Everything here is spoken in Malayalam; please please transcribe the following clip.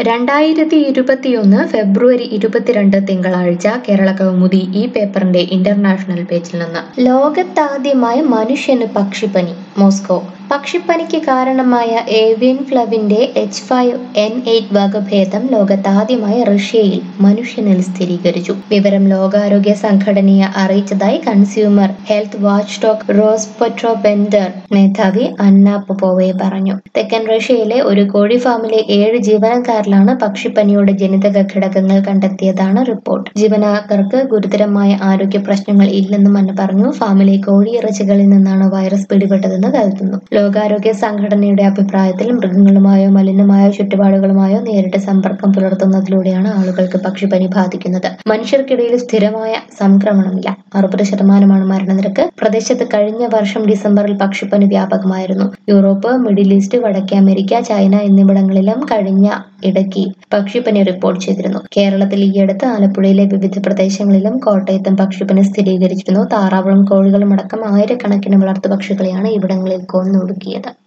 രണ്ടായിരത്തി ഇരുപത്തിയൊന്ന് ഫെബ്രുവരി ഇരുപത്തിരണ്ട് തിങ്കളാഴ്ച കേരള കൗമുദി ഈ പേപ്പറിന്റെ ഇന്റർനാഷണൽ പേജിൽ നിന്ന് ലോകത്താദ്യമായി മനുഷ്യന് പക്ഷിപ്പനി മോസ്കോ പക്ഷിപ്പനിക്ക് കാരണമായ ഏവിയൻ ഫ്ലവിന്റെ എച്ച് ഫൈവ് എൻ എയ്റ്റ് വകഭേദം ലോകത്താദ്യമായി റഷ്യയിൽ മനുഷ്യനിൽ സ്ഥിരീകരിച്ചു വിവരം ലോകാരോഗ്യ സംഘടനയെ അറിയിച്ചതായി consumer health watchdog Rospotrebnadzor മേധാവി അന്ന പൊപ്പോവെ പറഞ്ഞു തെക്കൻ റഷ്യയിലെ ഒരു കോഴി ഫാമിലെ ഏഴ് ജീവനക്കാരിലാണ് പക്ഷിപ്പനിയുടെ ജനിതക ഘടകങ്ങൾ കണ്ടെത്തിയതാണ് റിപ്പോർട്ട് ജീവനക്കാർക്ക് ഗുരുതരമായ ആരോഗ്യ പ്രശ്നങ്ങൾ ഇല്ലെന്നും അന്ന പറഞ്ഞു ഫാമിലെ കോഴിയിറച്ചികളിൽ നിന്നാണ് വൈറസ് പിടിപെട്ടതെന്ന് കരുതുന്നു ലോകാരോഗ്യ സംഘടനയുടെ അഭിപ്രായത്തിൽ മൃഗങ്ങളുമായോ മലിനമായ ചുറ്റുപാടുകളുമായോ നേരിട്ട് സമ്പർക്കം പുലർത്തുന്നതിലൂടെയാണ് ആളുകൾക്ക് പക്ഷിപ്പനി ബാധിക്കുന്നത് മനുഷ്യർക്കിടയിൽ സ്ഥിരമായ സംക്രമണമില്ല അറുപത് ശതമാനമാണ് മരണനിരക്ക് പ്രദേശത്ത് കഴിഞ്ഞ വർഷം ഡിസംബറിൽ പക്ഷിപ്പനി വ്യാപകമായിരുന്നു യൂറോപ്പ് മിഡിൽ ഈസ്റ്റ് വടക്കേ അമേരിക്ക ചൈന എന്നിവിടങ്ങളിലും കഴിഞ്ഞ ഇടയ്ക്ക് പക്ഷിപ്പനി റിപ്പോർട്ട് ചെയ്തിരുന്നു കേരളത്തിൽ ഈയടുത്ത് ആലപ്പുഴയിലെ വിവിധ പ്രദേശങ്ങളിലും കോട്ടയത്തും പക്ഷിപ്പനി സ്ഥിരീകരിച്ചിരുന്നു താറാവുകളും കോഴികളും അടക്കം ആയിരക്കണക്കിന് വളർത്തു പക്ഷികളെയാണ് ഇവിടങ്ങളിൽ കൊന്നൊടുക്കിയത്